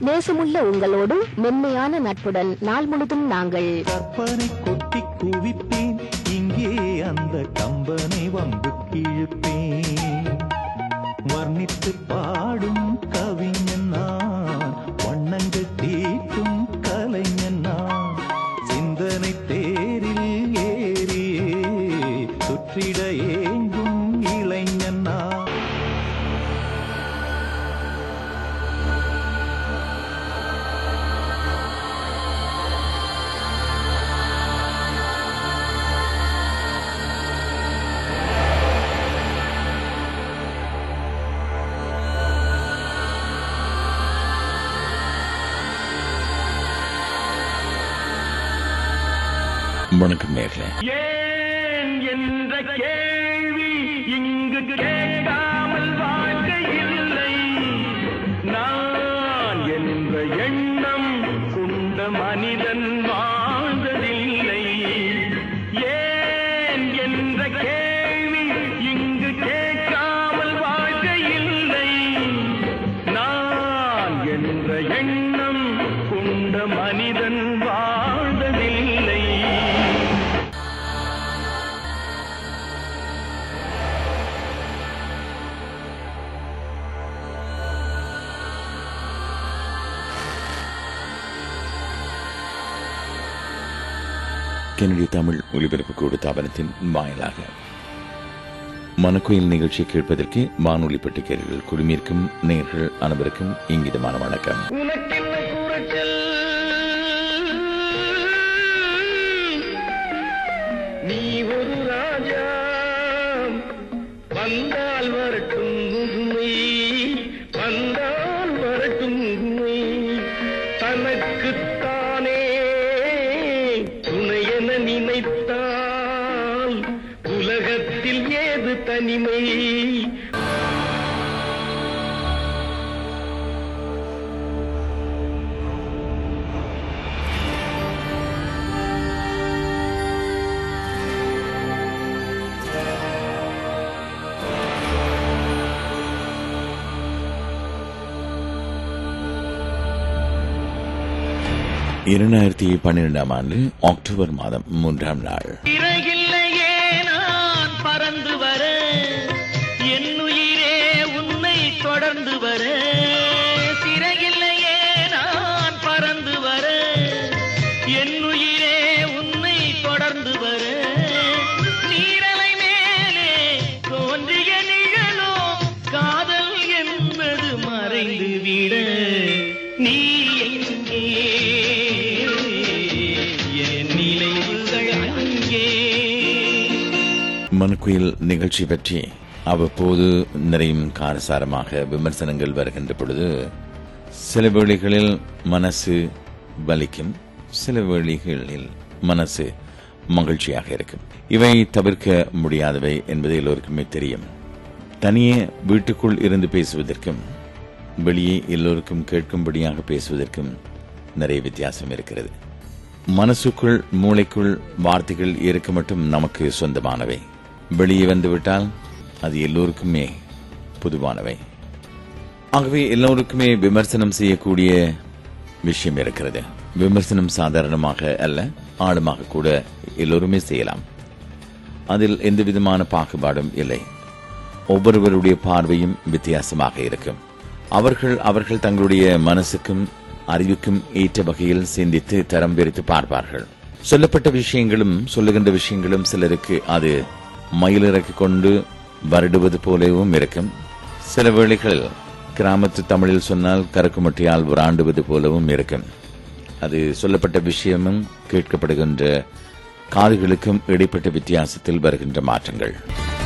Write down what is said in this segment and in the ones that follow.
நேசமுள்ள உங்களோடு மென்மையான நட்புடன் நாள் முழுதும் நாங்கள் கற்பனை கொட்டி குவிப்பேன் இங்கே அந்த கம்பனை வம்பு கிழிப்பேன் வர்ணித்து பாடும் கவிஞன் நான் வண்ணங்கள் தீட்டும் கலைஞன் நான் சிந்தனை தேரில் ஏறியே சுற்றிட ஏங்கும் இளைஞன் நான் வணக்கம் நேர்களே ஏன் என்ற கேள்வி இங்கு கேட்காமல் வாழ்க்கை இல்லை நான் என்ற எண்ணம் கொண்ட மனிதன் வாழ்ந்ததில்லை ஏன் என்ற கேள்வி இங்கு கேட்காமல் வாழ்க்கை இல்லை நான் என்ற எண்ணம் கொண்ட மனிதன் வாழ்ந்ததில்லை கெனடி தமிழ் ஒலிபரப்பு கூடு தாபனத்தின் வாயிலாக மனக்குயில் நிகழ்ச்சியை கேட்பதற்கு வானொலி பட்டிகர்கள் குழுமியிருக்கும் நேர்கள் அனைவருக்கும் இங்கிதமான வணக்கம் உனக்கென்ன கூறச்சல் நீ ஒரு ராஜா வந்தால் வரட்டும் உண்மை வந்தால் வரட்டும் உண்மை தனக்குத்தானே துணை என நினைத்தால் உலகத்தில் ஏது தனிமை இரண்டாயிரத்தி பன்னிரெண்டாம் ஆண்டு அக்டோபர் மாதம் மூன்றாம் நாள் இறகில்லையே நான் பறந்து வர என்னுயிரே உன்னை தொடர்ந்து வர சிறகில்லையே நான் பறந்து வர என்னுயிரே உன்னை தொடர்ந்து வர நீரலை மேலே தோன்றிய நிழலோ காதல் என்பது மறைந்து விட நீ எங்கே என் நினைவுகள் அங்கே மனக்குயில் நிகழ்ச்சி பற்றி அவ்வப்போது நிறையும் காரசாரமாக விமர்சனங்கள் வருகின்ற பொழுது சில வேளைகளில் மனசு வலிக்கும் சில வேளைகளில் மனசு மகிழ்ச்சியாக இருக்கும் இவை தவிர்க்க முடியாதவை என்பது எல்லோருக்குமே தெரியும் தனியே வீட்டுக்குள் இருந்து பேசுவதற்கும் வெளியே எல்லோருக்கும் கேட்கும்படியாக பேசுவதற்கும் நிறைய வித்தியாசம் இருக்கிறது மனசுக்குள் மூளைக்குள் வார்த்தைகள் இருக்க மட்டும் நமக்கு சொந்தமானவை வெளியே வந்துவிட்டால் அது எல்லோருக்குமே பொதுவானவை ஆகவே எல்லோருக்குமே விமர்சனம் செய்யக்கூடிய விஷயம் இருக்கிறது விமர்சனம் சாதாரணமாக அல்ல ஆழமாக கூட எல்லோருமே செய்யலாம் அதில் எந்த விதமான பாகுபாடும் இல்லை ஒவ்வொருவருடைய பார்வையும் வித்தியாசமாக இருக்கும் அவர்கள் அவர்கள் தங்களுடைய மனசுக்கும் அறிவுக்கும் ஏற்ற வகையில் சிந்தித்து தரம் பிரித்து பார்ப்பார்கள் சொல்லப்பட்ட விஷயங்களும் சொல்லுகின்ற விஷயங்களும் சிலருக்கு அது மயிலிறக்கி கொண்டு வருடுவது போலவும் இருக்கும் சில வேளைகளில் கிராமத்து தமிழில் சொன்னால் கரக்குமட்டியால் உராண்டுவது போலவும் இருக்கும் அது சொல்லப்பட்ட விஷயமும் கேட்கப்படுகின்ற காதுகளுக்கும் இடைப்பட்ட வித்தியாசத்தில் வருகின்ற மாற்றங்கள்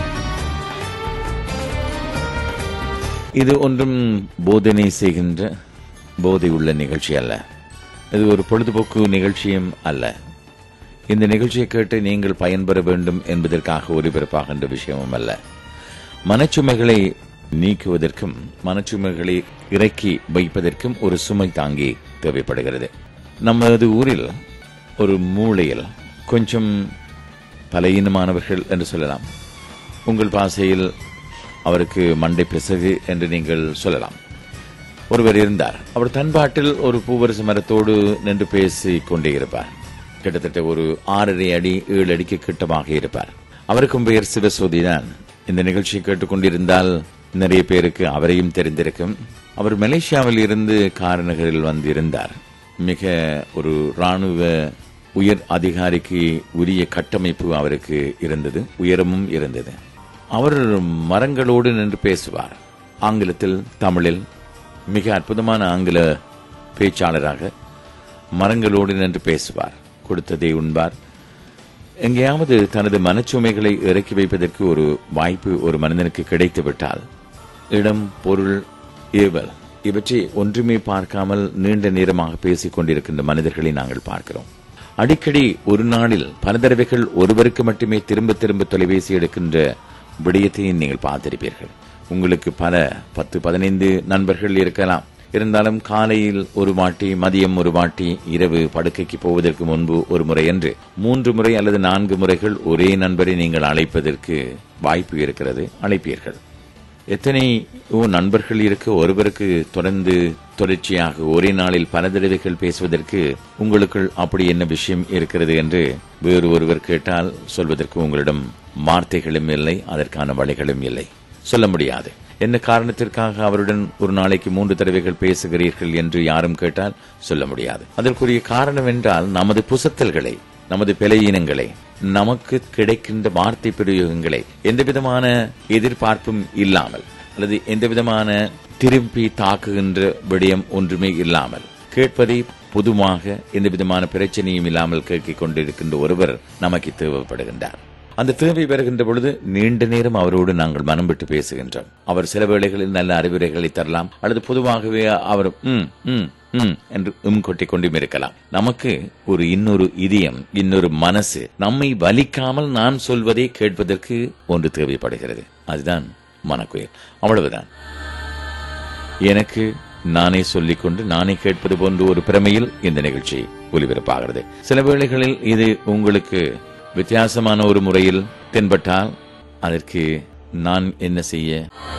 இது ஒன்றும் போதனை செய்கின்ற போதை உள்ள நிகழ்ச்சி அல்ல இது ஒரு பொழுதுபோக்கு நிகழ்ச்சியும் அல்ல இந்த நிகழ்ச்சியை கேட்டு நீங்கள் பயன்பெற வேண்டும் என்பதற்காக ஒலிபரப்பாகின்ற விஷயமும் அல்ல மனச்சுமைகளை நீக்குவதற்கும் மனச்சுமைகளை இறக்கி வைப்பதற்கும் ஒரு சுமை தாங்கி தேவைப்படுகிறது நமது ஊரில் ஒரு மூளையில் கொஞ்சம் பலையினமானவர்கள் என்று சொல்லலாம் உங்கள் பாசையில் அவருக்கு மண்டை பிசகு என்று நீங்கள் சொல்லலாம் ஒருவர் இருந்தார் அவர் தன்பாட்டில் ஒரு பூவரசு மரத்தோடு நின்று பேசிக் கொண்டே இருப்பார் கிட்டத்தட்ட ஒரு ஆறரை அடி ஏழு அடிக்கு கிட்டமாக இருப்பார் அவருக்கும் பெயர் சிவசோதி தான் இந்த நிகழ்ச்சியை கேட்டுக்கொண்டிருந்தால் நிறைய பேருக்கு அவரையும் தெரிந்திருக்கும் அவர் மலேசியாவில் இருந்து காரநகரில் வந்திருந்தார் மிக ஒரு ராணுவ உயர் அதிகாரிக்கு உரிய கட்டமைப்பு அவருக்கு இருந்தது உயரமும் இருந்தது அவர் மரங்களோடு நின்று பேசுவார் ஆங்கிலத்தில் தமிழில் மிக அற்புதமான ஆங்கில பேச்சாளராக மரங்களோடு நின்று பேசுவார் கொடுத்ததை உண்பார் எங்கேயாவது தனது மனச்சுமைகளை இறக்கி வைப்பதற்கு ஒரு வாய்ப்பு ஒரு மனிதனுக்கு கிடைத்து விட்டால் இடம் பொருள் ஏவல் இவற்றை ஒன்றுமே பார்க்காமல் நீண்ட நேரமாக பேசிக் கொண்டிருக்கின்ற மனிதர்களை நாங்கள் பார்க்கிறோம் அடிக்கடி ஒரு நாளில் பல தடவைகள் ஒருவருக்கு மட்டுமே திரும்ப திரும்ப தொலைபேசி எடுக்கின்ற விடயத்தையும் நீங்கள் பார்த்திருப்பீர்கள் உங்களுக்கு பல பத்து பதினைந்து நண்பர்கள் இருக்கலாம் இருந்தாலும் காலையில் ஒரு வாட்டி மதியம் ஒரு வாட்டி இரவு படுக்கைக்கு போவதற்கு முன்பு ஒரு முறை என்று மூன்று முறை அல்லது நான்கு முறைகள் ஒரே நண்பரை நீங்கள் அழைப்பதற்கு வாய்ப்பு இருக்கிறது அழைப்பீர்கள் எத்தனை ஓ நண்பர்கள் இருக்க ஒருவருக்கு தொடர்ந்து தொடர்ச்சியாக ஒரே நாளில் பல தடவைகள் பேசுவதற்கு உங்களுக்குள் அப்படி என்ன விஷயம் இருக்கிறது என்று வேறு ஒருவர் கேட்டால் சொல்வதற்கு உங்களிடம் வார்த்தைகளும் இல்லை அதற்கான வழிகளும் இல்லை சொல்ல முடியாது என்ன காரணத்திற்காக அவருடன் ஒரு நாளைக்கு மூன்று தடவைகள் பேசுகிறீர்கள் என்று யாரும் கேட்டால் சொல்ல முடியாது அதற்குரிய காரணம் என்றால் நமது புசத்தல்களை நமது பிழையினங்களை நமக்கு கிடைக்கின்ற வார்த்தை பிரயோகங்களை எந்த விதமான எதிர்பார்ப்பும் இல்லாமல் அல்லது எந்த விதமான திருப்பி தாக்குகின்ற விடயம் ஒன்றுமே இல்லாமல் கேட்பதை பொதுவாக எந்த விதமான பிரச்சனையும் இல்லாமல் கேட்கிக் கொண்டிருக்கின்ற ஒருவர் நமக்கு தேவைப்படுகின்றார் அந்த தேவை வருகின்ற பொழுது நீண்ட நேரம் அவரோடு நாங்கள் மனம் விட்டு பேசுகின்றோம் அவர் சில வேளைகளில் நல்ல அறிவுரைகளை தரலாம் அல்லது பொதுவாகவே அவர் ம் ம் ம் என்று உம் கொட்டிக் கொண்டும் இருக்கலாம் நமக்கு ஒரு இன்னொரு இதயம் இன்னொரு மனசு நம்மை வலிக்காமல் நான் சொல்வதை கேட்பதற்கு ஒன்று தேவைப்படுகிறது அதுதான் மனக்குயல் அவ்வளவுதான் எனக்கு நானே சொல்லிக்கொண்டு நானே கேட்பது போன்ற ஒரு பிரமையில் இந்த நிகழ்ச்சி ஒலிபரப்பாகிறது சில வேளைகளில் இது உங்களுக்கு வித்தியாசமான ஒரு முறையில் தென்பட்டால் அதற்கு நான் என்ன செய்ய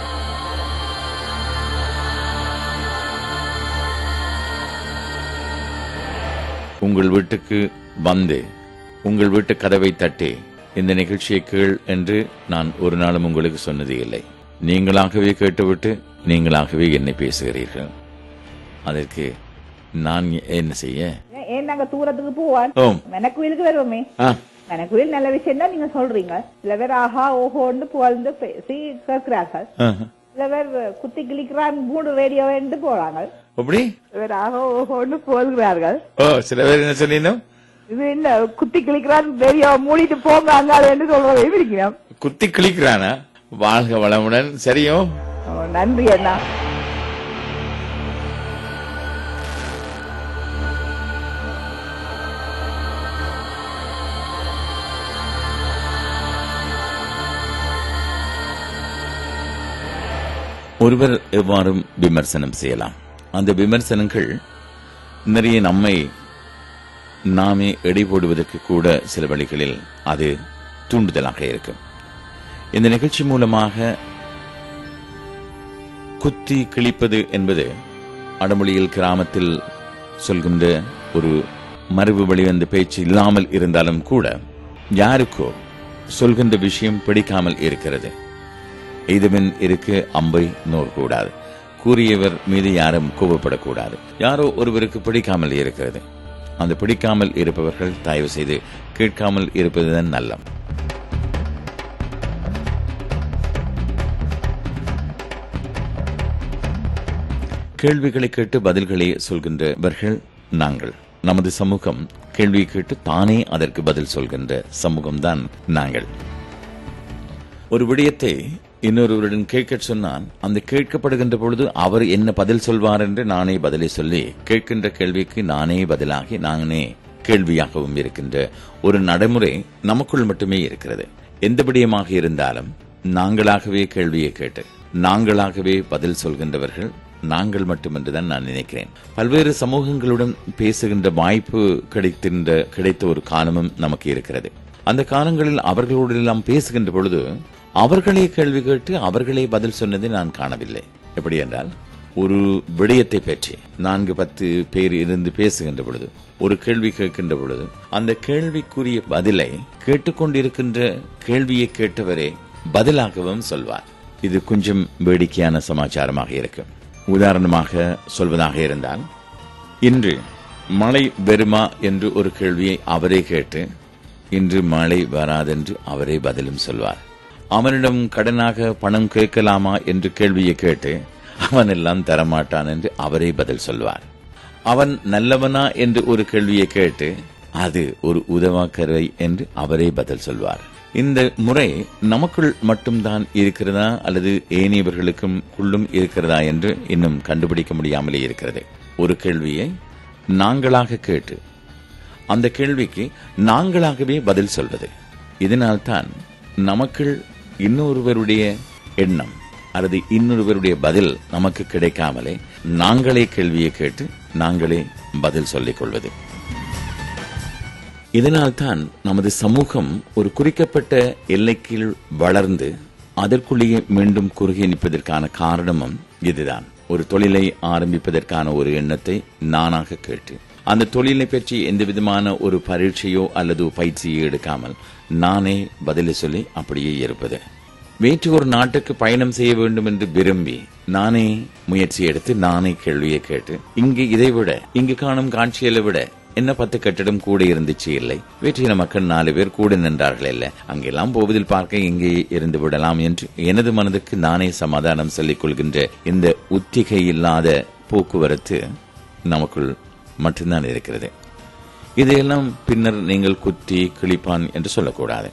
உங்கள் வீட்டுக்கு வந்து உங்கள் வீட்டு கதவை தட்டி இந்த நிகழ்ச்சியை கேள் என்று நான் ஒரு நாளும் உங்களுக்கு சொன்னது இல்லை நீங்களாகவே கேட்டுவிட்டு நீங்களாகவே என்னை பேசுகிறீர்கள் அதற்கு நான் என்ன செய்ய ஏன் நாங்க தூரத்துக்கு போவான் ஓ மெனக்குயிலுக்கு வருவோமே ஆ மெனக்குயில் நல்ல விஷயம் தான் நீங்க சொல்றீங்க சில பேர் ஆஹா ஓஹோன்னு புகழ்ந்து பேசி கேட்கிறார்கள் ஆஹா. சில பேர் குத்தி கிளிக்கிறான் மூணு ரேடியோ என்று போறாங்க அப்படி சில பேர் ஆஹா ஓஹோன்னு புகழ்கிறார்கள் ஓ சில பேர் என்ன சொல்லினோம் இது என்ன குத்தி கிளிக்கிறான் ரேடியோ மூடிட்டு போங்க அங்கால என்று சொல்றதை இருக்கிறோம் குத்தி கிளிக்கிறானா வாழ்க வளமுடன் சரியோ நன்றி அண்ணா ஒருவர் எவ்வாறும் விமர்சனம் செய்யலாம் அந்த விமர்சனங்கள் நிறைய நம்மை நாமே எடை போடுவதற்கு கூட சில வழிகளில் அது தூண்டுதலாக இருக்கும் இந்த நிகழ்ச்சி மூலமாக குத்தி கிழிப்பது என்பது அடமொழியில் கிராமத்தில் சொல்கின்ற ஒரு மரபு வழிவந்த பேச்சு இல்லாமல் இருந்தாலும் கூட யாருக்கோ சொல்கின்ற விஷயம் பிடிக்காமல் இருக்கிறது எய்தவன் இருக்க அம்பை நோர் கூடாது கூறியவர் மீது யாரும் கோபப்படக்கூடாது யாரோ ஒருவருக்கு பிடிக்காமல் இருக்கிறது அந்த பிடிக்காமல் இருப்பவர்கள் தயவு செய்து கேட்காமல் இருப்பதுதான் நல்லம் கேள்விகளை கேட்டு பதில்களை சொல்கின்றவர்கள் நாங்கள் நமது சமூகம் கேள்வி கேட்டு தானே அதற்கு பதில் சொல்கின்ற சமூகம்தான் நாங்கள் ஒரு விடயத்தை இன்னொருவரிடம் கேட்க சொன்னான் அந்த கேட்கப்படுகின்ற பொழுது அவர் என்ன பதில் சொல்வார் என்று நானே பதிலை சொல்லி கேட்கின்ற கேள்விக்கு நானே பதிலாகி நானே கேள்வியாகவும் இருக்கின்ற ஒரு நடைமுறை நமக்குள் மட்டுமே இருக்கிறது எந்த விடயமாக இருந்தாலும் நாங்களாகவே கேள்வியை கேட்டு நாங்களாகவே பதில் சொல்கின்றவர்கள் நாங்கள் மட்டுமென்றுதான் நான் நினைக்கிறேன் பல்வேறு சமூகங்களுடன் பேசுகின்ற வாய்ப்பு கிடைக்கின்ற கிடைத்த ஒரு காலமும் நமக்கு இருக்கிறது அந்த காலங்களில் அவர்களோடு எல்லாம் பேசுகின்ற பொழுது அவர்களே கேள்வி கேட்டு அவர்களே பதில் சொன்னதை நான் காணவில்லை எப்படி என்றால் ஒரு விடயத்தை பற்றி நான்கு பத்து பேர் இருந்து பேசுகின்ற பொழுது ஒரு கேள்வி கேட்கின்ற பொழுது அந்த கேள்விக்குரிய பதிலை கேட்டுக்கொண்டிருக்கின்ற கேள்வியை கேட்டவரே பதிலாகவும் சொல்வார் இது கொஞ்சம் வேடிக்கையான சமாச்சாரமாக இருக்கும் உதாரணமாக சொல்வதாக இருந்தால் இன்று மழை வருமா என்று ஒரு கேள்வியை அவரே கேட்டு இன்று மழை வராதென்று அவரே பதிலும் சொல்வார் அவனிடம் கடனாக பணம் கேட்கலாமா என்று கேள்வியை கேட்டு அவன் எல்லாம் தரமாட்டான் என்று அவரே பதில் சொல்வார் அவன் நல்லவனா என்று ஒரு கேள்வியை கேட்டு அது ஒரு உதவாக்கரை என்று அவரே பதில் சொல்வார் இந்த முறை நமக்குள் மட்டும்தான் இருக்கிறதா அல்லது ஏனையவர்களுக்கும் உள்ளும் இருக்கிறதா என்று இன்னும் கண்டுபிடிக்க முடியாமலே இருக்கிறது ஒரு கேள்வியை நாங்களாக கேட்டு அந்த கேள்விக்கு நாங்களாகவே பதில் சொல்வது இதனால்தான் நமக்குள் இன்னொருவருடைய எண்ணம் அல்லது இன்னொருவருடைய பதில் நமக்கு கிடைக்காமலே நாங்களே கேள்வியை கேட்டு நாங்களே பதில் சொல்லிக் கொள்வது இதனால்தான் நமது சமூகம் ஒரு குறிக்கப்பட்ட எல்லைக்கீழ் வளர்ந்து அதற்குள்ளேயே மீண்டும் குறுகி நிற்பதற்கான காரணமும் இதுதான் ஒரு தொழிலை ஆரம்பிப்பதற்கான ஒரு எண்ணத்தை நானாக கேட்டு அந்த தொழிலை பற்றி எந்த விதமான ஒரு பரீட்சையோ அல்லது பயிற்சியோ எடுக்காமல் நானே பதிலை சொல்லி அப்படியே இருப்பது வேற்று ஒரு நாட்டுக்கு பயணம் செய்ய வேண்டும் என்று விரும்பி நானே முயற்சி எடுத்து நானே கேள்வியை கேட்டு இங்கு இதை விட இங்கு காணும் காட்சிகளை விட என்ன பத்து கட்டிடம் கூட இருந்துச்சு இல்லை வேற்றின மக்கள் நாலு பேர் கூட நின்றார்கள் இல்லை அங்கெல்லாம் போவதில் பார்க்க இங்கே இருந்து விடலாம் என்று எனது மனதுக்கு நானே சமாதானம் சொல்லிக் கொள்கின்ற இந்த உத்திகை இல்லாத போக்குவரத்து நமக்குள் மட்டும்தான் இருக்கிறது இதையெல்லாம் பின்னர் நீங்கள் குத்தி கிழிப்பான் என்று சொல்லக்கூடாது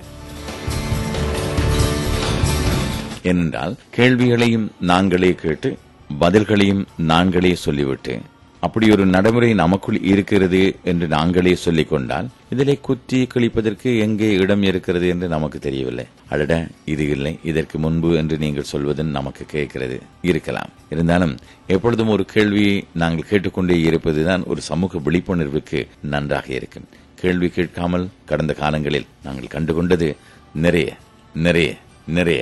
ஏனென்றால் கேள்விகளையும் நாங்களே கேட்டு பதில்களையும் நாங்களே சொல்லிவிட்டு அப்படி ஒரு நடைமுறை நமக்குள் இருக்கிறது என்று நாங்களே சொல்லிக் கொண்டால் இதிலே குத்தி கிழிப்பதற்கு எங்கே இடம் இருக்கிறது என்று நமக்கு தெரியவில்லை அடட இது இல்லை இதற்கு முன்பு என்று நீங்கள் சொல்வது நமக்கு கேட்கிறது இருக்கலாம் இருந்தாலும் எப்பொழுதும் ஒரு கேள்வியை நாங்கள் கேட்டுக்கொண்டே இருப்பதுதான் ஒரு சமூக விழிப்புணர்வுக்கு நன்றாக இருக்கும் கேள்வி கேட்காமல் கடந்த காலங்களில் நாங்கள் கண்டுகொண்டது நிறைய நிறைய நிறைய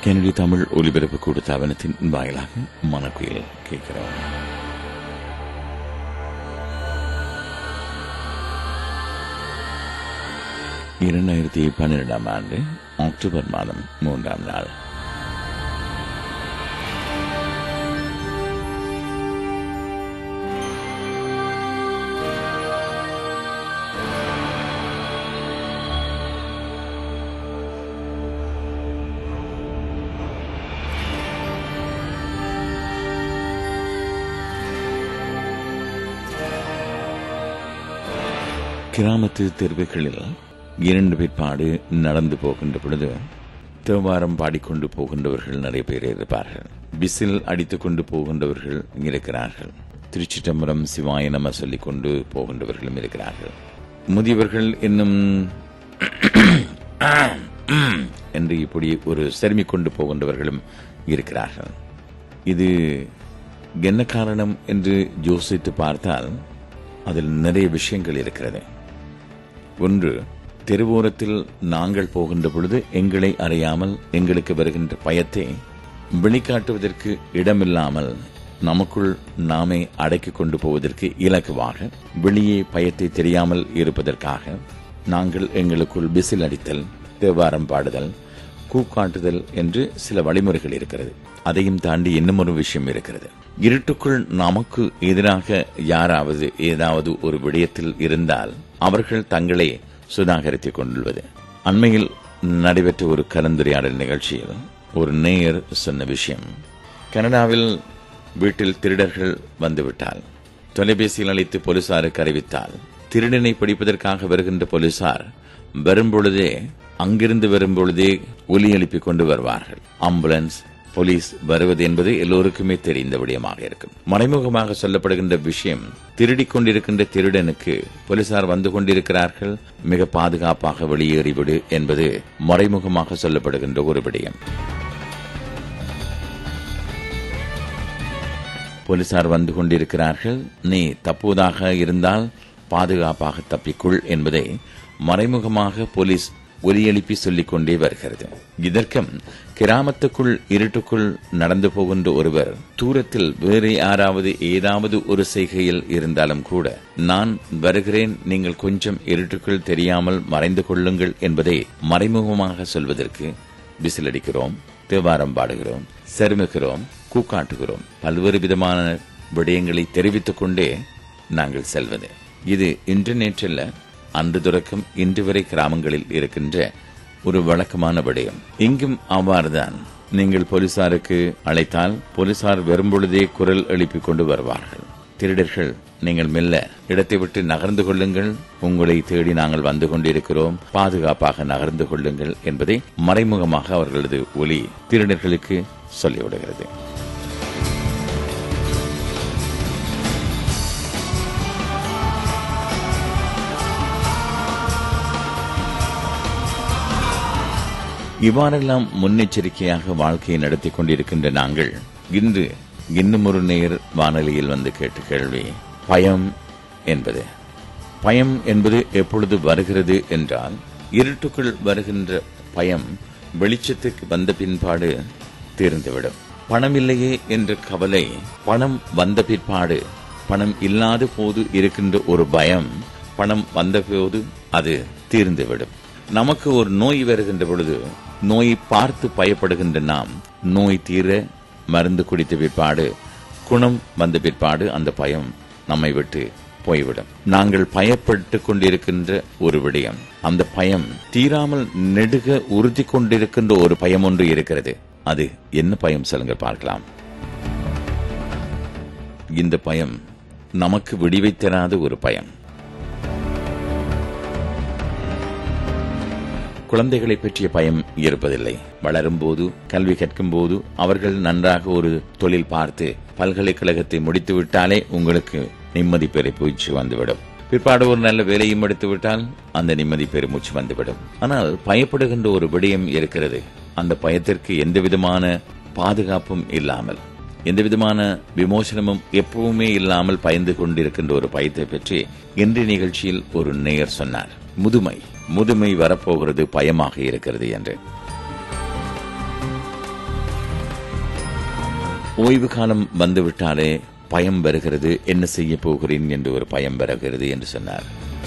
கெனடி தமிழ் ஒலிபரப்பு கூடுத்தாபனத்தின் வாயிலாக மனக்குயில் கேட்கிறோம் இரண்டாயிரத்தி பன்னிரெண்டாம் ஆண்டு அக்டோபர் மாதம் மூன்றாம் நாள் கிராமத்து தெருவுகளில் இரண்டு பிற்பாடு நடந்து போகின்ற பொழுது தேவாரம் பாடிக்கொண்டு போகின்றவர்கள் நிறைய பேர் இருப்பார்கள் விசில் அடித்துக் கொண்டு போகின்றவர்கள் இருக்கிறார்கள் திருச்சிட்டம்பரம் சிவாய நம சொல்லிக் கொண்டு போகின்றவர்களும் இருக்கிறார்கள் முதியவர்கள் இன்னும் என்று இப்படி ஒரு செருமிக் கொண்டு போகின்றவர்களும் இருக்கிறார்கள் இது என்ன காரணம் என்று யோசித்து பார்த்தால் அதில் நிறைய விஷயங்கள் இருக்கிறது ஒன்று தெருவோரத்தில் நாங்கள் போகின்ற பொழுது எங்களை அறியாமல் எங்களுக்கு வருகின்ற பயத்தை வெளிக்காட்டுவதற்கு இடமில்லாமல் நமக்குள் நாமே அடக்கிக் கொண்டு போவதற்கு இலக்குவாக வெளியே பயத்தை தெரியாமல் இருப்பதற்காக நாங்கள் எங்களுக்குள் பிசில் அடித்தல் தேவாரம் பாடுதல் கூக்காட்டுதல் என்று சில வழிமுறைகள் இருக்கிறது அதையும் தாண்டி இன்னும் ஒரு விஷயம் இருக்கிறது இருட்டுக்குள் நமக்கு எதிராக யாராவது ஏதாவது ஒரு விடயத்தில் இருந்தால் அவர்கள் தங்களை சுதாகரித்துக் கொண்டுள்ளது அண்மையில் நடைபெற்ற ஒரு கலந்துரையாடல் நிகழ்ச்சியில் ஒரு நேயர் சொன்ன விஷயம் கனடாவில் வீட்டில் திருடர்கள் வந்துவிட்டால் தொலைபேசியில் அழைத்து போலீசாருக்கு அறிவித்தால் திருடனை பிடிப்பதற்காக வருகின்ற போலீசார் வரும்பொழுதே அங்கிருந்து வரும்பொழுதே ஒலி எழுப்பிக் கொண்டு வருவார்கள் ஆம்புலன்ஸ் போலீஸ் வருவது என்பது எல்லோருக்குமே தெரிந்த விடயமாக இருக்கும் மறைமுகமாக சொல்லப்படுகின்ற விஷயம் திருடிக் கொண்டிருக்கின்ற திருடனுக்கு போலீசார் வந்து கொண்டிருக்கிறார்கள் மிக பாதுகாப்பாக வெளியேறிவிடு என்பது மறைமுகமாக சொல்லப்படுகின்ற ஒரு விடயம் போலீசார் வந்து கொண்டிருக்கிறார்கள் நீ தப்புவதாக இருந்தால் பாதுகாப்பாக தப்பிக்குள் என்பதை மறைமுகமாக போலீஸ் ஒலி எழுப்பி சொல்லிக் கொண்டே வருகிறது இதற்கும் கிராமத்துக்குள் இருட்டுக்குள் நடந்து போகின்ற ஒருவர் தூரத்தில் வேறு யாராவது ஏதாவது ஒரு செய்கையில் இருந்தாலும் கூட நான் வருகிறேன் நீங்கள் கொஞ்சம் இருட்டுக்குள் தெரியாமல் மறைந்து கொள்ளுங்கள் என்பதை மறைமுகமாக சொல்வதற்கு விசிலடிக்கிறோம் தேவாரம் பாடுகிறோம் செருமுகிறோம் கூக்காட்டுகிறோம் பல்வேறு விதமான விடயங்களை தெரிவித்துக் கொண்டே நாங்கள் செல்வது இது இன்டர்நெட்டில் அன்று தொடக்கம் இன்று வரை கிராமங்களில் இருக்கின்ற ஒரு வழக்கமான விடயம் இங்கும் அவ்வாறுதான் நீங்கள் போலீசாருக்கு அழைத்தால் போலீசார் வரும்பொழுதே குரல் எழுப்பிக் கொண்டு வருவார்கள் திருடர்கள் நீங்கள் மெல்ல இடத்தை விட்டு நகர்ந்து கொள்ளுங்கள் உங்களை தேடி நாங்கள் வந்து கொண்டிருக்கிறோம் பாதுகாப்பாக நகர்ந்து கொள்ளுங்கள் என்பதை மறைமுகமாக அவர்களது ஒலி திருடர்களுக்கு சொல்லிவிடுகிறது இவ்வாறெல்லாம் முன்னெச்சரிக்கையாக வாழ்க்கையை நடத்தி கொண்டிருக்கின்ற நாங்கள் இன்று இன்னும் ஒரு நேர் வானொலியில் வந்து கேட்ட கேள்வி பயம் என்பது பயம் என்பது எப்பொழுது வருகிறது என்றால் இருட்டுக்குள் வருகின்ற பயம் வெளிச்சத்துக்கு வந்த பின்பாடு தீர்ந்துவிடும் பணம் இல்லையே என்ற கவலை பணம் வந்த பிற்பாடு பணம் இல்லாத போது இருக்கின்ற ஒரு பயம் பணம் வந்த போது அது தீர்ந்துவிடும் நமக்கு ஒரு நோய் வருகின்ற பொழுது நோயை பார்த்து பயப்படுகின்ற நாம் நோய் தீர மருந்து குடித்த பிற்பாடு குணம் வந்த பிற்பாடு அந்த பயம் நம்மை விட்டு போய்விடும் நாங்கள் பயப்பட்டு கொண்டிருக்கின்ற ஒரு விடயம் அந்த பயம் தீராமல் நெடுக உறுதி கொண்டிருக்கின்ற ஒரு பயம் ஒன்று இருக்கிறது அது என்ன பயம் சொல்லுங்க பார்க்கலாம் இந்த பயம் நமக்கு விடிவை தராத ஒரு பயம் குழந்தைகளை பற்றிய பயம் இருப்பதில்லை வளரும் போது கல்வி கற்கும் போது அவர்கள் நன்றாக ஒரு தொழில் பார்த்து பல்கலைக்கழகத்தை முடித்து விட்டாலே உங்களுக்கு நிம்மதி பெருமூச்சு வந்துவிடும் பிற்பாடு ஒரு நல்ல வேலையும் எடுத்து விட்டால் அந்த நிம்மதி பெருமூச்சு வந்துவிடும் ஆனால் பயப்படுகின்ற ஒரு விடயம் இருக்கிறது அந்த பயத்திற்கு எந்த விதமான பாதுகாப்பும் இல்லாமல் எந்த விதமான விமோசனமும் எப்பவுமே இல்லாமல் பயந்து கொண்டிருக்கின்ற ஒரு பயத்தை பற்றி இன்றைய நிகழ்ச்சியில் ஒரு நேயர் சொன்னார் முதுமை முதுமை வரப்போகிறது பயமாக இருக்கிறது என்று ஓய்வு காலம் வந்துவிட்டாலே பயம் வருகிறது என்ன செய்ய போகிறேன் என்று ஒரு பயம் வருகிறது என்று சொன்னார்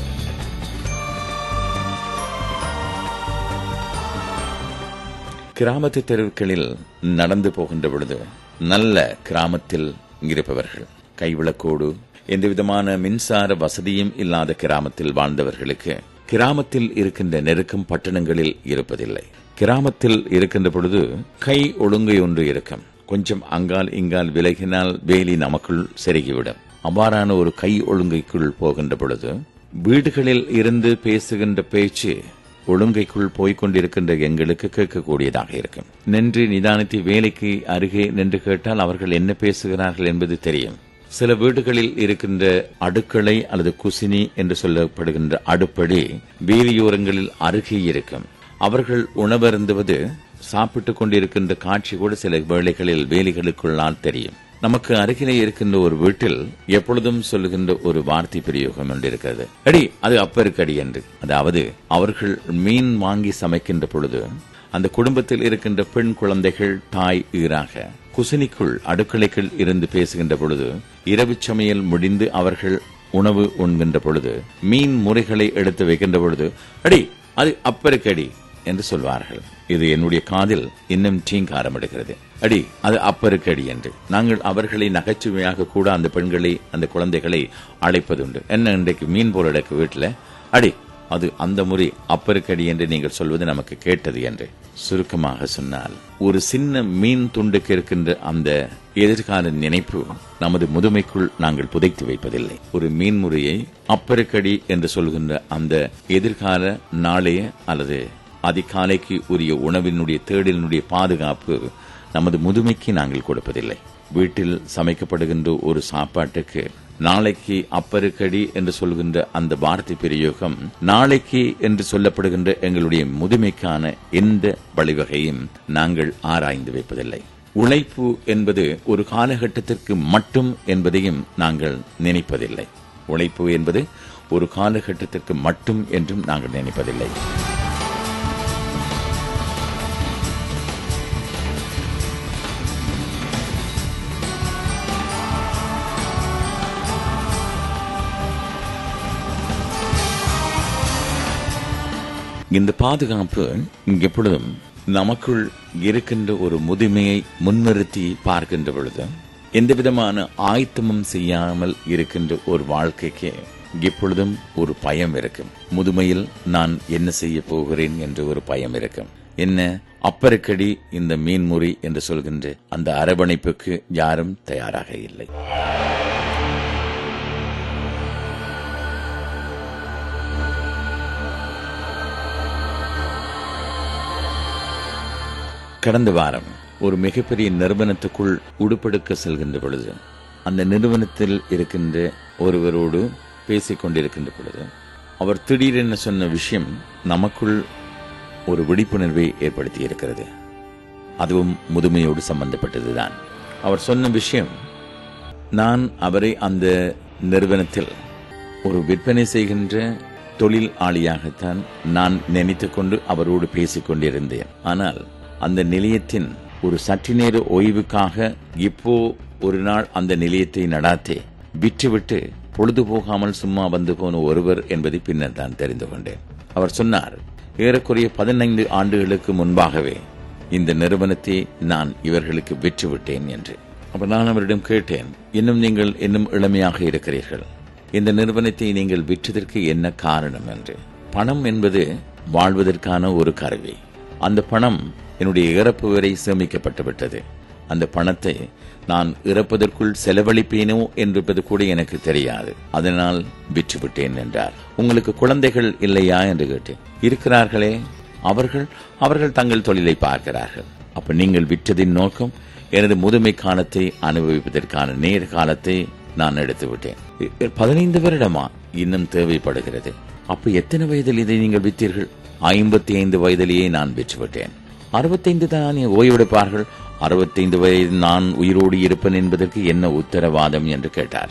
கிராமத்து தெருக்களில் நடந்து போகின்ற பொழுது நல்ல கிராமத்தில் இருப்பவர்கள் கைவிளக்கோடு எந்தவிதமான மின்சார வசதியும் இல்லாத கிராமத்தில் வாழ்ந்தவர்களுக்கு கிராமத்தில் இருக்கின்ற நெருக்கம் பட்டணங்களில் இருப்பதில்லை கிராமத்தில் இருக்கின்ற பொழுது கை ஒழுங்கை ஒன்று இருக்கும் கொஞ்சம் அங்கால் இங்கால் விலகினால் வேலி நமக்குள் செருகிவிடும் அவ்வாறான ஒரு கை ஒழுங்கைக்குள் போகின்ற பொழுது வீடுகளில் இருந்து பேசுகின்ற பேச்சு ஒழுங்கைக்குள் போய்க் கொண்டிருக்கின்ற எங்களுக்கு கேட்கக்கூடியதாக இருக்கும் நின்று நிதானித்து வேலைக்கு அருகே நின்று கேட்டால் அவர்கள் என்ன பேசுகிறார்கள் என்பது தெரியும் சில வீடுகளில் இருக்கின்ற அடுக்களை அல்லது குசினி என்று சொல்லப்படுகின்ற அடுப்படி வீதியோரங்களில் அருகே இருக்கும் அவர்கள் உணவருந்துவது சாப்பிட்டுக் கொண்டிருக்கின்ற காட்சி கூட சில வேளைகளில் வேலிகளுக்குள்ளால் தெரியும் நமக்கு அருகிலே இருக்கின்ற ஒரு வீட்டில் எப்பொழுதும் சொல்லுகின்ற ஒரு வார்த்தை பிரயோகம் ஒன்று இருக்கிறது அடி அது அப்பருக்கடி என்று அதாவது அவர்கள் மீன் வாங்கி சமைக்கின்ற பொழுது அந்த குடும்பத்தில் இருக்கின்ற பெண் குழந்தைகள் தாய் ஈராக குசினிக்குள் அடுக்களைக்குள் இருந்து பேசுகின்ற பொழுது இரவு சமையல் முடிந்து அவர்கள் உணவு உண்கின்ற பொழுது மீன் முறைகளை எடுத்து வைக்கின்ற பொழுது அடி அது அப்பருக்கடி என்று சொல்வார்கள் இது என்னுடைய காதில் இன்னும் டீங்காரம் எடுக்கிறது அடி அது அப்பருக்கு அடி என்று நாங்கள் அவர்களை நகைச்சுவையாக கூட அந்த பெண்களை அந்த குழந்தைகளை அழைப்பதுண்டு என்ன இன்றைக்கு மீன் போல எடுக்க வீட்டுல அடி அது அந்த முறை அப்பருக்கடி என்று நீங்கள் சொல்வது நமக்கு கேட்டது என்று சுருக்கமாக சொன்னால் ஒரு சின்ன மீன் துண்டுக்கு இருக்கின்ற அந்த எதிர்கால நினைப்பு நமது முதுமைக்குள் நாங்கள் புதைத்து வைப்பதில்லை ஒரு மீன் முறையை அப்பருக்கடி என்று சொல்கின்ற அந்த எதிர்கால நாளைய அல்லது அதிகாலைக்கு உரிய உணவினுடைய தேடலினுடைய பாதுகாப்பு நமது முதுமைக்கு நாங்கள் கொடுப்பதில்லை வீட்டில் சமைக்கப்படுகின்ற ஒரு சாப்பாட்டுக்கு நாளைக்கு அப்பருக்கடி என்று சொல்கின்ற அந்த வார்த்தை பிரயோகம் நாளைக்கு என்று சொல்லப்படுகின்ற எங்களுடைய முதுமைக்கான எந்த வழிவகையும் நாங்கள் ஆராய்ந்து வைப்பதில்லை உழைப்பு என்பது ஒரு காலகட்டத்திற்கு மட்டும் என்பதையும் நாங்கள் நினைப்பதில்லை உழைப்பு என்பது ஒரு காலகட்டத்திற்கு மட்டும் என்றும் நாங்கள் நினைப்பதில்லை இந்த பாதுகாப்பு எப்பொழுதும் நமக்குள் இருக்கின்ற ஒரு முதுமையை முன்னிறுத்தி பார்க்கின்ற பொழுது எந்த விதமான ஆயத்தமும் செய்யாமல் இருக்கின்ற ஒரு வாழ்க்கைக்கு எப்பொழுதும் ஒரு பயம் இருக்கும் முதுமையில் நான் என்ன செய்ய போகிறேன் என்று ஒரு பயம் இருக்கும் என்ன அப்பருக்கடி இந்த மீன்முறி என்று சொல்கின்ற அந்த அரவணைப்புக்கு யாரும் தயாராக இல்லை கடந்த வாரம் ஒரு மிகப்பெரிய நிறுவனத்துக்குள் உடுப்பெடுக்க செல்கின்ற பொழுது அந்த நிறுவனத்தில் இருக்கின்ற ஒருவரோடு பேசிக் கொண்டிருக்கின்ற பொழுது அவர் திடீரென சொன்ன விஷயம் நமக்குள் ஒரு விழிப்புணர்வை ஏற்படுத்தி இருக்கிறது அதுவும் முதுமையோடு சம்பந்தப்பட்டதுதான் அவர் சொன்ன விஷயம் நான் அவரை அந்த நிறுவனத்தில் ஒரு விற்பனை செய்கின்ற தொழில் ஆளியாகத்தான் நான் நினைத்துக் கொண்டு அவரோடு பேசிக் கொண்டிருந்தேன் ஆனால் அந்த நிலையத்தின் ஒரு சற்று நேர ஓய்வுக்காக இப்போ ஒரு நாள் அந்த நிலையத்தை நடாத்தே விற்றுவிட்டு பொழுது போகாமல் சும்மா வந்து போன ஒருவர் என்பதை பின்னர் தான் தெரிந்து கொண்டேன் அவர் சொன்னார் ஏறக்குறைய பதினைந்து ஆண்டுகளுக்கு முன்பாகவே இந்த நிறுவனத்தை நான் இவர்களுக்கு விற்றுவிட்டேன் என்று அப்ப நான் அவரிடம் கேட்டேன் இன்னும் நீங்கள் இன்னும் இளமையாக இருக்கிறீர்கள் இந்த நிறுவனத்தை நீங்கள் விற்றதற்கு என்ன காரணம் என்று பணம் என்பது வாழ்வதற்கான ஒரு கருவி அந்த பணம் என்னுடைய இறப்பு வரை சேமிக்கப்பட்டு விட்டது அந்த பணத்தை நான் இறப்பதற்குள் செலவழிப்பேனோ என்பது கூட எனக்கு தெரியாது அதனால் விற்றுவிட்டேன் என்றார் உங்களுக்கு குழந்தைகள் இல்லையா என்று கேட்டேன் இருக்கிறார்களே அவர்கள் அவர்கள் தங்கள் தொழிலை பார்க்கிறார்கள் அப்ப நீங்கள் விற்றதின் நோக்கம் எனது முதுமை காலத்தை அனுபவிப்பதற்கான நேர காலத்தை நான் எடுத்து விட்டேன் பதினைந்து வருடமா இன்னும் தேவைப்படுகிறது அப்ப எத்தனை வயதில் இதை நீங்கள் வித்தீர்கள் ஐம்பத்தி ஐந்து வயதிலேயே நான் விற்றுவிட்டேன் அறுபத்தைந்து தான் ஓய்வெடுப்பார்கள் அறுபத்தைந்து வயது நான் உயிரோடு இருப்பேன் என்பதற்கு என்ன உத்தரவாதம் என்று கேட்டார்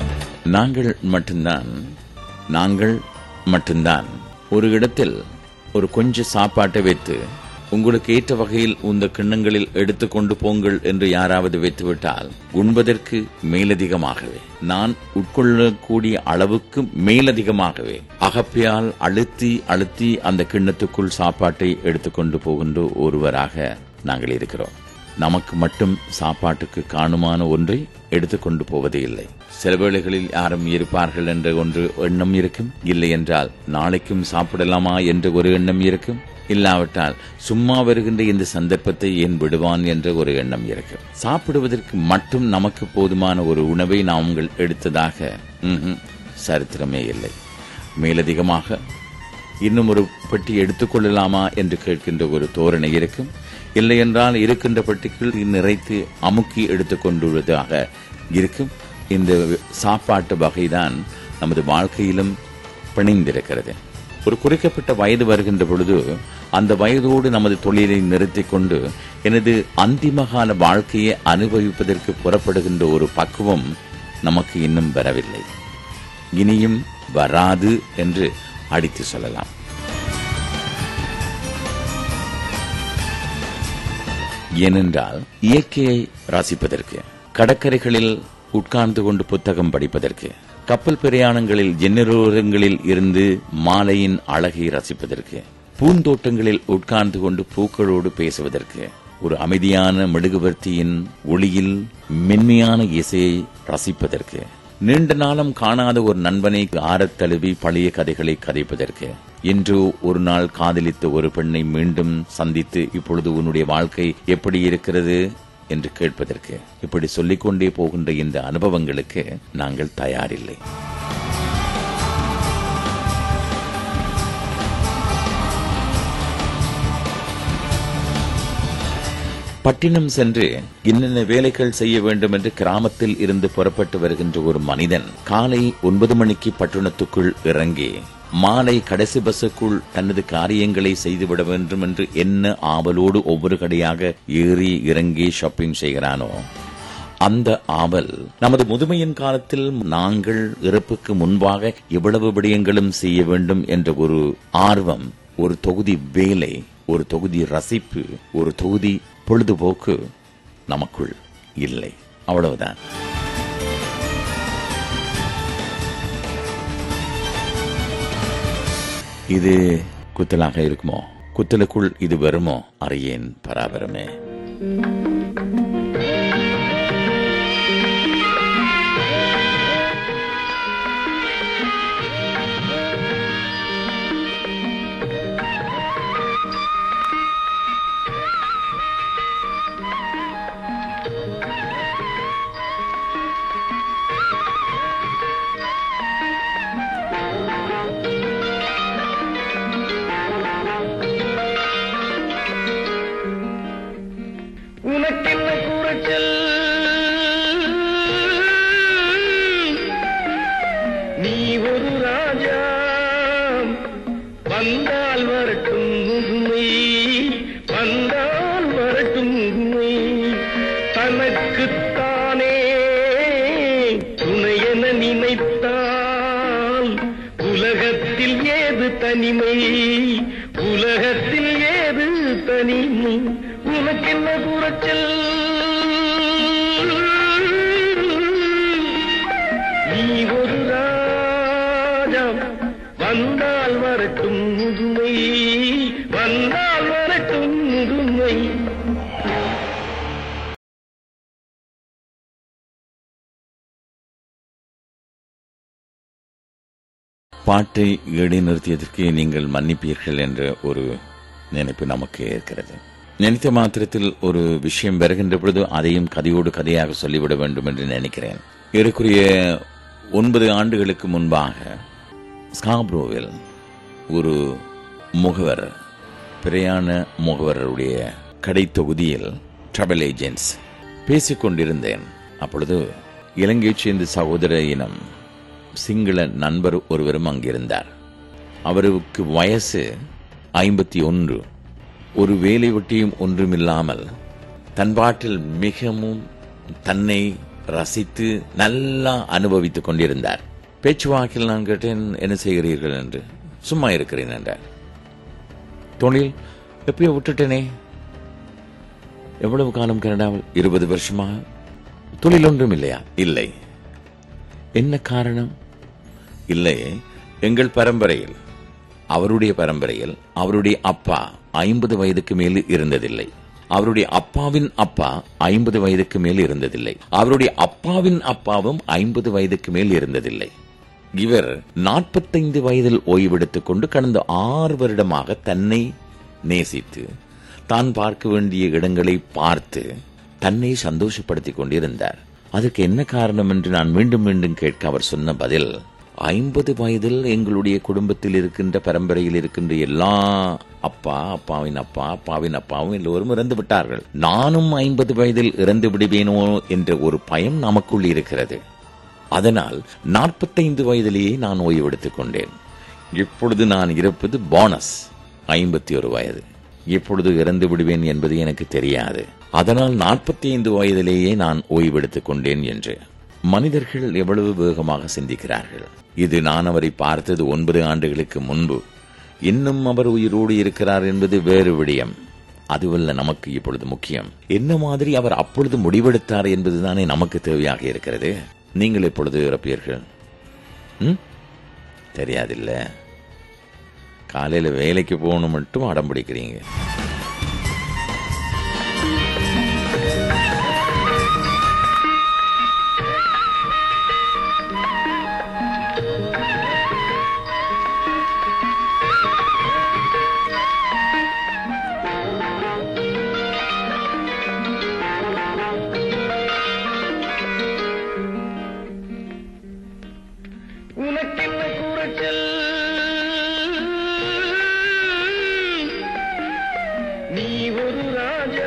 நாங்கள் மட்டும்தான் நாங்கள் மட்டும்தான் ஒரு இடத்தில் ஒரு கொஞ்ச சாப்பாட்டை வைத்து உங்களுக்கு ஏற்ற வகையில் இந்த கிண்ணங்களில் எடுத்துக்கொண்டு போங்கள் என்று யாராவது வைத்துவிட்டால் உண்பதற்கு மேலதிகமாகவே நான் உட்கொள்ளக்கூடிய அளவுக்கு மேலதிகமாகவே அகப்பையால் அழுத்தி அழுத்தி அந்த கிண்ணத்துக்குள் சாப்பாட்டை எடுத்துக்கொண்டு போகின்ற ஒருவராக நாங்கள் இருக்கிறோம் நமக்கு மட்டும் சாப்பாட்டுக்கு காணுமான ஒன்றை எடுத்துக்கொண்டு போவதே இல்லை சில வேளைகளில் யாரும் இருப்பார்கள் என்ற ஒன்று எண்ணம் இருக்கும் இல்லை என்றால் நாளைக்கும் சாப்பிடலாமா என்ற ஒரு எண்ணம் இருக்கும் இல்லாவிட்டால் சும்மா வருகின்ற இந்த சந்தர்ப்பத்தை ஏன் விடுவான் என்ற ஒரு எண்ணம் இருக்கும் சாப்பிடுவதற்கு மட்டும் நமக்கு போதுமான ஒரு உணவை நாங்கள் எடுத்ததாக ம்ஹும், சரித்திரமே இல்லை மேலதிகமாக இன்னும் ஒரு பெட்டி எடுத்துக்கொள்ளலாமா என்று கேட்கின்ற ஒரு தோரணை இருக்கும் இல்லை என்றால் இருக்கின்ற பெட்டிக்குள் நிறைத்து அமுக்கி எடுத்துக்கொண்டுள்ளதாக இருக்கும் இந்த சாப்பாட்டு வகைதான் நமது வாழ்க்கையிலும் பிணைந்திருக்கிறது ஒரு குறைக்கப்பட்ட வயது வருகின்ற பொழுது அந்த வயதோடு நமது தொழிலை நிறுத்திக் கொண்டு எனது அந்திமகால வாழ்க்கையை அனுபவிப்பதற்கு புறப்படுகின்ற ஒரு பக்குவம் நமக்கு இன்னும் வரவில்லை இனியும் வராது என்று அடித்து சொல்லலாம் ஏனென்றால் இயற்கையை ரசிப்பதற்கு கடற்கரைகளில் உட்கார்ந்து கொண்டு புத்தகம் படிப்பதற்கு கப்பல் பிரயாணங்களில் ஜென்னரோரங்களில் இருந்து மாலையின் அழகை ரசிப்பதற்கு பூந்தோட்டங்களில் உட்கார்ந்து கொண்டு பூக்களோடு பேசுவதற்கு ஒரு அமைதியான மெழுகுவர்த்தியின் ஒளியில் மென்மையான இசையை ரசிப்பதற்கு நீண்ட நாளம் காணாத ஒரு நண்பனை ஆறத் தழுவி பழைய கதைகளை கதைப்பதற்கு இன்று ஒரு நாள் காதலித்த ஒரு பெண்ணை மீண்டும் சந்தித்து இப்பொழுது உன்னுடைய வாழ்க்கை எப்படி இருக்கிறது என்று கேட்பதற்கு இப்படி சொல்லிக்கொண்டே போகின்ற இந்த அனுபவங்களுக்கு நாங்கள் தயாரில்லை பட்டினம் சென்று என்னென்ன வேலைகள் செய்ய வேண்டும் என்று கிராமத்தில் இருந்து புறப்பட்டு வருகின்ற ஒரு மனிதன் காலை ஒன்பது மணிக்கு பட்டணத்துக்குள் இறங்கி மாலை கடைசி பஸ்ஸுக்குள் தனது காரியங்களை செய்துவிட வேண்டும் என்று என்ன ஆவலோடு ஒவ்வொரு கடையாக ஏறி இறங்கி ஷாப்பிங் செய்கிறானோ அந்த ஆவல் நமது முதுமையின் காலத்தில் நாங்கள் இறப்புக்கு முன்பாக இவ்வளவு விடயங்களும் செய்ய வேண்டும் என்ற ஒரு ஆர்வம் ஒரு தொகுதி வேலை ஒரு தொகுதி ரசிப்பு ஒரு தொகுதி பொழுதுபோக்கு நமக்குள் இல்லை அவ்வளவுதான் இது குத்தலாக இருக்குமோ குத்தலுக்குள் இது வருமோ அறியேன் பராபரமே உனக்கென்ன கூறச்சல் நீ ஒரு ராஜா வந்தால் வரட்டும் முதுமை வந்தால் வரட்டும் முதுமை தனக்குத்தானே துணை என நினைத்தால் உலகத்தில் ஏது தனிமை உலகத்தில் ஏது தனிமை உனக்கென்ன கூறச்சல் நீ ஒரு ராஜா வந்தால் வரட்டும் முதுமை வந்தால் வரட்டும் முதுமை பாட்டை இடைநிறுத்தியதற்கு நீங்கள் மன்னிப்பீர்கள் என்ற ஒரு நினைப்பு நமக்கு இருக்கிறது நினைத்த மாத்திரத்தில் ஒரு விஷயம் வருகின்ற பொழுது அதையும் கதையோடு கதையாக சொல்லிவிட வேண்டும் என்று நினைக்கிறேன் ஏறக்குறைய ஒன்பது ஆண்டுகளுக்கு முன்பாக ஸ்காப்ரோவில் ஒரு முகவர் பிரயாண முகவருடைய கடை தொகுதியில் ட்ரவல் ஏஜென்ட்ஸ் பேசிக் கொண்டிருந்தேன் அப்பொழுது இலங்கையைச் சேர்ந்த சகோதர இனம் சிங்கள நண்பர் ஒருவரும் அங்கிருந்தார் அவருக்கு வயசு ஐம்பத்தி ஒன்று ஒரு வேலை வெட்டியும் ஒன்றுமில்லாமல் தன் பாட்டில் மிகவும் தன்னை ரசித்து நல்லா அனுபவித்துக் கொண்டிருந்தார் பேச்சுவாக்கில் நான் கேட்டேன் என்ன செய்கிறீர்கள் என்று சும்மா இருக்கிறேன் என்றார் தொழில் எப்பயோ விட்டுட்டேனே எவ்வளவு காலம் கனடாவில் இருபது வருஷமா தொழில் ஒன்றும் இல்லையா இல்லை என்ன காரணம் இல்லை எங்கள் பரம்பரையில் அவருடைய பரம்பரையில் அவருடைய அப்பா ஐம்பது வயதுக்கு மேல் இருந்ததில்லை அவருடைய அப்பாவின் அப்பா ஐம்பது வயதுக்கு மேல் இருந்ததில்லை அவருடைய அப்பாவின் அப்பாவும் ஐம்பது வயதுக்கு மேல் இருந்ததில்லை இவர் நாற்பத்தைந்து வயதில் ஓய்வெடுத்துக் கொண்டு கடந்த ஆறு வருடமாக தன்னை நேசித்து தான் பார்க்க வேண்டிய இடங்களை பார்த்து தன்னை சந்தோஷப்படுத்திக் கொண்டிருந்தார் அதற்கு என்ன காரணம் என்று நான் மீண்டும் மீண்டும் கேட்க அவர் சொன்ன பதில் ஐம்பது வயதில் எங்களுடைய குடும்பத்தில் இருக்கின்ற பரம்பரையில் இருக்கின்ற எல்லா அப்பா அப்பாவின் அப்பா அப்பாவின் அப்பாவும் எல்லோரும் இறந்து விட்டார்கள் நானும் ஐம்பது வயதில் இறந்து விடுவேனோ என்ற ஒரு பயம் நமக்குள் இருக்கிறது அதனால் நாற்பத்தைந்து வயதிலேயே நான் ஓய்வெடுத்துக் கொண்டேன் இப்பொழுது நான் இருப்பது போனஸ் ஐம்பத்தி ஒரு வயது எப்பொழுது இறந்து விடுவேன் என்பது எனக்கு தெரியாது அதனால் நாற்பத்தி ஐந்து வயதிலேயே நான் ஓய்வெடுத்துக் கொண்டேன் என்று மனிதர்கள் எவ்வளவு வேகமாக சிந்திக்கிறார்கள் இது நான் அவரை பார்த்தது ஒன்பது ஆண்டுகளுக்கு முன்பு இன்னும் அவர் உயிரோடு இருக்கிறார் என்பது வேறு விடயம் அதுவல்ல நமக்கு இப்பொழுது முக்கியம் என்ன மாதிரி அவர் அப்பொழுது முடிவெடுத்தார் என்பதுதானே நமக்கு தேவையாக இருக்கிறது நீங்கள் எப்பொழுது இறப்பீர்கள் ம்? தெரியாதில்ல காலையில வேலைக்கு போகணும் மட்டும் அடம் பிடிக்கிறீங்க உனக்கென்ன கூறச்சல் நீ ஒரு ராஜா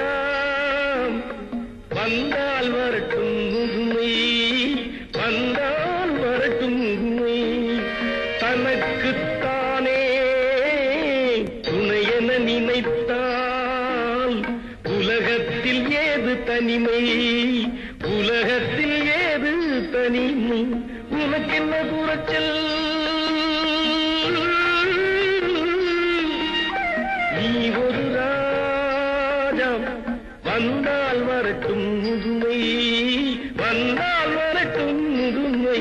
வந்தால் வரட்டும் முதுமை வந்தால் வரட்டும் முதுமை தனக்குத்தானே துணையென நினைத்தால் உலகத்தில் ஏது தனிமை உலகத்தில் ஏது தனிமை உனக்கென்ன கூறச்சல் நீ ஒரு ராஜா வந்தால் வரட்டும் முதுமை வந்தால் வரட்டும் முதுமை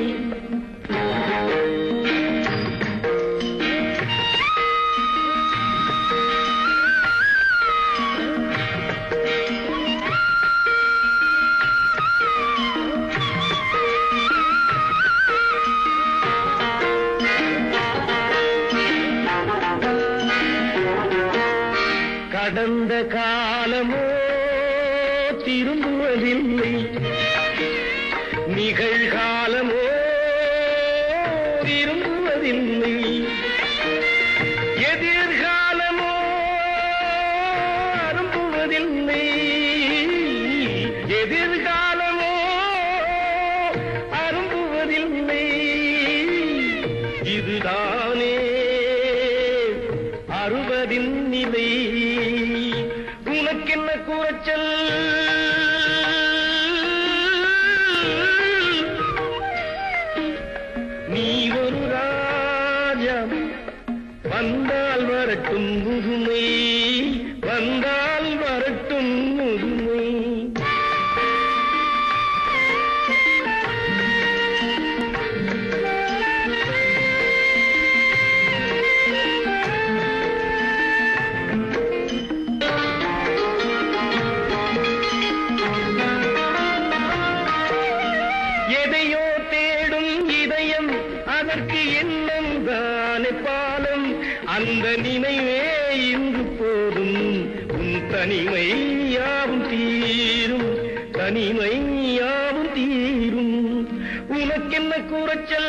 கடந்த காலமோ திரும்புவதில்லை நிகழ்காலமோ திரும்புவதில்லை எதிர்காலமோ அரும்புவதில்லை எதிர்காலமோ அரும்புவதில்லை இதுதானே அறுபதின் நிலை உனக்கென்ன கூறச்சல் நீ ஒரு ராஜா வந்தால் வரட்டும் முதுமை வந்தால் வரட்டும் முதுமை எதையோ தேடும் இதயம் அதற்கு எண்ணம் தானே பாலம் அந்த நினைவே இன்று போதும் உன் தனிமை யாவும் தீரும் தனிமை யாவும் தீரும் உனக்கென்ன கூறச்சல்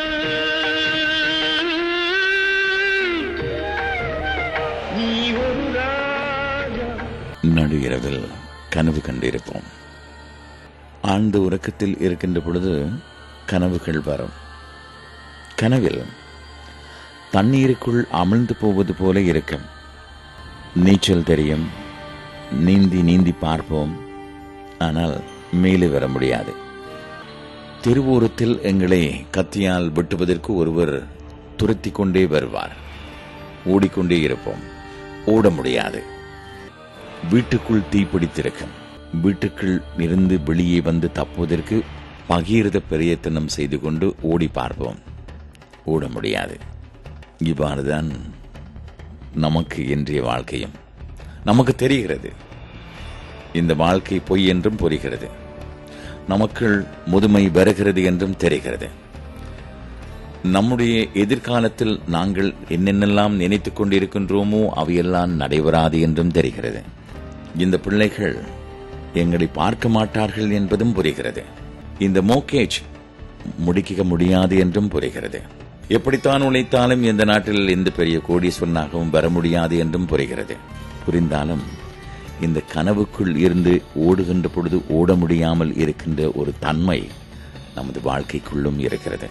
நீ ஒரு ராஜா நடு இரவில் கனவு கண்டிருப்போம் ஆழ்ந்த உறக்கத்தில் இருக்கின்ற பொழுது கனவுகள் வரும் கனவில் தண்ணீருக்குள் அமிழ்ந்து போவது போல இருக்கும் நீச்சல் தெரியும் நீந்தி நீந்தி பார்ப்போம் ஆனால் மேலே வர முடியாது திருவோரத்தில் எங்களை கத்தியால் வெட்டுவதற்கு ஒருவர் துரத்தி கொண்டே வருவார் ஓடிக்கொண்டே இருப்போம் ஓட முடியாது வீட்டுக்குள் தீப்பிடித்திருக்கும் வீட்டுக்குள் இருந்து வெளியே வந்து தப்புவதற்கு பகீரத பிரயத்தனம் செய்து கொண்டு ஓடி பார்ப்போம் ஓட முடியாது இவ்வாறுதான் நமக்கு இன்றைய வாழ்க்கையும் நமக்கு தெரிகிறது இந்த வாழ்க்கை பொய் என்றும் புரிகிறது நமக்குள் முதுமை வருகிறது என்றும் தெரிகிறது நம்முடைய எதிர்காலத்தில் நாங்கள் என்னென்னலாம் நினைத்துக் கொண்டிருக்கின்றோமோ அவையெல்லாம் நடைபெறாது என்றும் தெரிகிறது இந்த பிள்ளைகள் எங்களை பார்க்க மாட்டார்கள் என்பதும் புரிகிறது இந்த மோக்கேஜ் முடிக்க முடியாது என்றும் புரிகிறது எப்படித்தான் உழைத்தாலும் இந்த நாட்டில் எந்த பெரிய கோடீஸ்வரனாகவும் வர முடியாது என்றும் புரிகிறது புரிந்தாலும் இந்த கனவுக்குள் இருந்து ஓடுகின்ற பொழுது ஓட முடியாமல் இருக்கின்ற ஒரு தன்மை நமது வாழ்க்கைக்குள்ளும் இருக்கிறது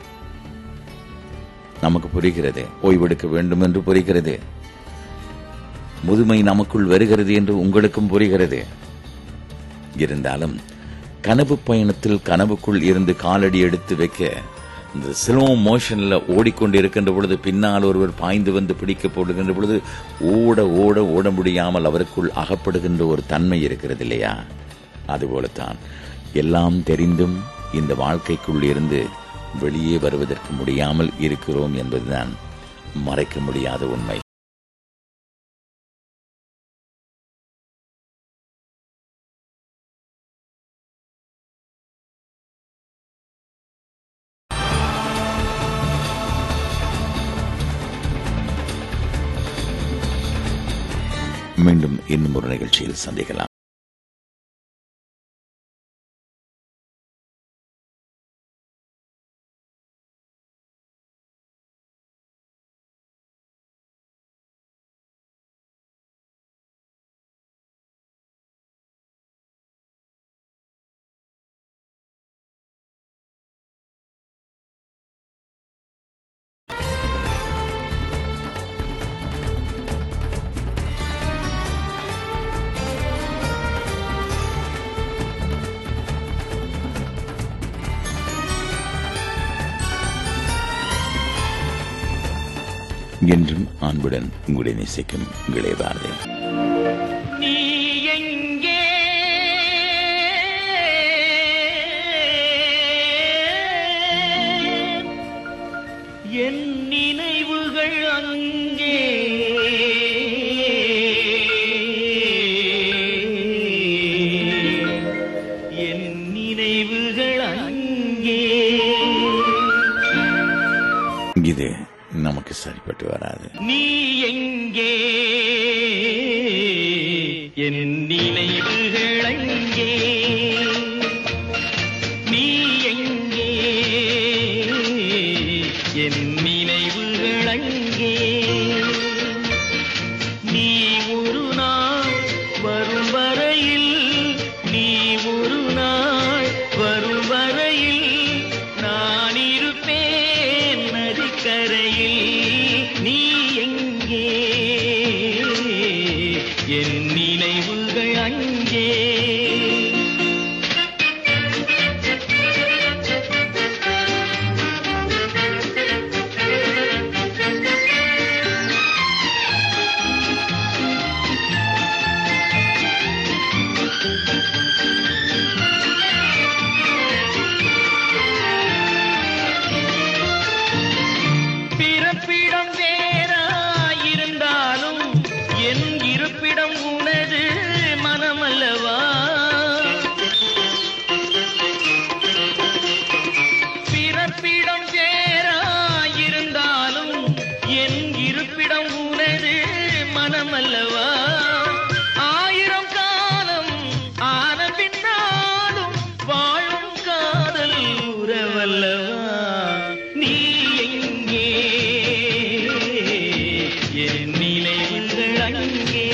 நமக்கு புரிகிறது ஓய்வெடுக்க வேண்டும் என்று புரிகிறது முதுமை நமக்குள் வருகிறது என்று உங்களுக்கும் புரிகிறது இருந்தாலும் கனவு பயணத்தில் கனவுக்குள் இருந்து காலடி எடுத்து வைக்க இந்த ஸ்லோ மோஷன்ல ஓடிக்கொண்டிருக்கின்ற பொழுது பின்னால் ஒருவர் பாய்ந்து வந்து பிடிக்க போடுகின்ற பொழுது ஓட ஓட ஓட முடியாமல் அவருக்குள் அகப்படுகின்ற ஒரு தன்மை இருக்கிறது இல்லையா அதுபோலத்தான் எல்லாம் தெரிந்தும் இந்த வாழ்க்கைக்குள் இருந்து வெளியே வருவதற்கு முடியாமல் இருக்கிறோம் என்பதுதான் மறைக்க முடியாத உண்மை மீண்டும் இன்னும் ஒரு நிகழ்ச்சியில் சந்திக்கலாம் என்றும் அன்புடன் உங்களை நேசிக்கும் உங்களே பாரதி நீ எங்கே என் நினைவுகள் அங்கே என் நினைவுகள் அங்கே இது நமக்கு சரிப்பட்டு வராது நீ எங்கே என் நினைவுகள் அங்கே நீ எங்கே என் நினைவுகள் அங்கே நீ ஒரு நாள் வரும் வரையில் நீ ஒரு நாள் வரும் வரையில் நான் இருப்பேன் நதிக்கரையில் நீ எங்கே என் நினைவுகள் அங்கே பிறப்பிடம் வேறாயிருந்தாலும் என் இருப்பிடம் உனது மனமல்லவா பிறப்பிடம் வேறாயிருந்தாலும் என் இருப்பிடம் உனது மனமல்லவா ஆயிரம் காலம் ஆன பின்னாலும் வாழும் காதல் உறவல்லவா நீ எங்கே என் நினைவுகள் அங்கே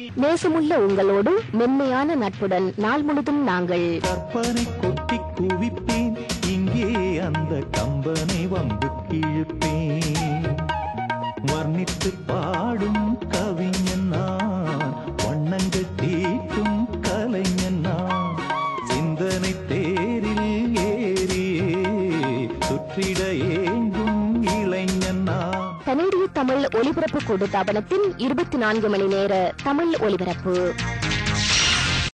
நேசமுள்ள உங்களோடு மென்மையான நட்புடன் நாள் முழுதும் நாங்கள் கற்பனை கொட்டி குவிப்பேன் இங்கே அந்த கம்பனை வம்பு கிழிப்பேன் வர்ணித்து பாடும் கவிஞன் நான் வண்ணங்கள் தீட்டும் கலைஞன் நான் சிந்தனை தேரில் ஏறியே சுற்றிட ஏங்கும் இளைஞன் நான் கனேடிய தமிழ் ஒலிபரப்பு கூட்டு தாபனத்தின் இருபத்தி நான்கு மணி நேர தமிழ் ஒலிபரப்பு